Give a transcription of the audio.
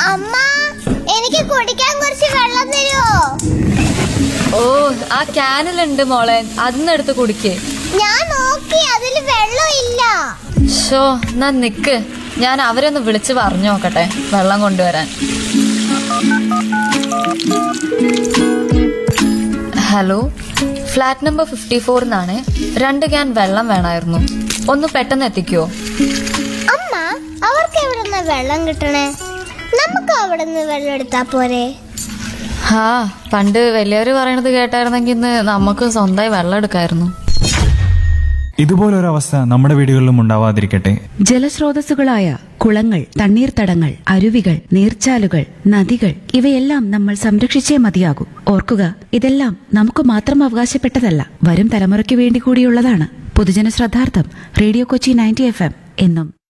അമ്മ എനിക്ക് കുടിക്കാൻ കുറച്ച് വെള്ളം തരുമോ ഓ ആ ക്യാനിലുണ്ട് മോളെ അതിന്ന് എടുത്ത് കുടിക്കേ ഞാൻ നോക്കി അതിൽ വെള്ളം ഇല്ല ഷോ എന്നാ നിക്ക് ഞാൻ അവരെ ഒന്ന് വിളിച്ച് പറഞ്ഞു നോക്കട്ടെ വെള്ളം കൊണ്ടുവരാൻ ഹലോ ഫ്ലാറ്റ് നമ്പർ ഫിഫ്റ്റി ഫോറിന്നാണ് രണ്ട് ക്യാൻ വെള്ളം വേണമായിരുന്നു ഒന്ന് പെട്ടെന്ന് എത്തിക്കുവോ അമ്മ അവർക്ക് എവിടെ നിന്ന് വെള്ളം കിട്ടണേ നമുക്ക് അവിടെ നിന്ന് വെള്ളം എടുത്താ പോരെ ഹാ പണ്ട് വലിയവര് പറയണത് കേട്ടായിരുന്നെങ്കിൽ ഇന്ന് നമുക്ക് സ്വന്തമായി വെള്ളം എടുക്കായിരുന്നു ഇതുപോലൊരവസ്ഥ നമ്മുടെ വീടുകളിലും ഉണ്ടാവാതിരിക്കട്ടെ ജലസ്രോതസ്സുകളായ കുളങ്ങൾ തണ്ണീർത്തടങ്ങൾ അരുവികൾ നീർച്ചാലുകൾ നദികൾ ഇവയെല്ലാം നമ്മൾ സംരക്ഷിച്ചേ മതിയാകൂ ഓർക്കുക ഇതെല്ലാം നമുക്ക് മാത്രം അവകാശപ്പെട്ടതല്ല വരും തലമുറയ്ക്ക് വേണ്ടി കൂടിയുള്ളതാണ് പൊതുജന ശ്രദ്ധാർത്ഥം radio Kochi ninety F M എന്നും